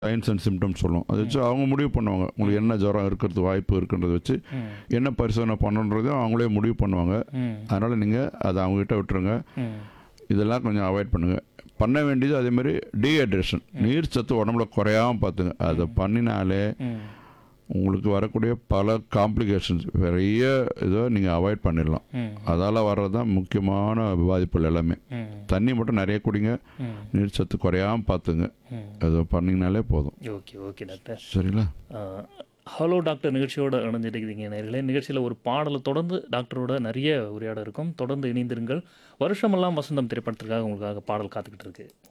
science and symptoms சொல்லுவோம் அதை வச்சு அவங்க முடிவு பண்ணுவாங்க உங்களுக்கு என்ன ஜுரம் இருக்கிறது வாய்ப்பு இருக்குன்றதை வச்சு ம் என்ன பரிசோதனை பண்ணணுன்றதையும் அவங்களே முடிவு பண்ணுவாங்க ம் அதனால் நீங்கள் அதை அவங்ககிட்ட விட்டுருங்க ம் இதெல்லாம் கொஞ்சம் அவாய்ட் பண்ணுங்கள் பண்ண வேண்டியது அதே மாதிரி டீஹைட்ரேஷன் நீர் சத்து உடம்புல குறையாமல் பார்த்துங்க அதை பண்ணினாலே ம் உங்களுக்கு வரக்கூடிய பல காம்ப்ளிகேஷன்ஸ் நிறைய இதை நீங்கள் அவாய்ட் பண்ணிடலாம் ம் அதால் வர்றது தான் முக்கியமான பாதிப்புகள் எல்லாமே ம் தண்ணி மட்டும் நிறைய குடிங்க ம் நீர் சத்து குறையாமல் பார்த்துங்க ம் அதை பண்ணிங்கனாலே போதும் ஓகே ஓகே டாக்டர் சரிங்களா ஆஹ், ஹலோ டாக்டர் நிகழ்ச்சியோட இணைஞ்சிருக்கிறீங்க நேர்களே நிகழ்ச்சியில் ஒரு பாடலை தொடர்ந்து டாக்டரோட நிறைய உரையாட இருக்கும் தொடர்ந்து இணைந்திருங்கள் வருஷமெல்லாம் வசந்தம் திரைப்படத்திற்காக உங்களுக்காக பாடல் காத்துக்கிட்டு இருக்கு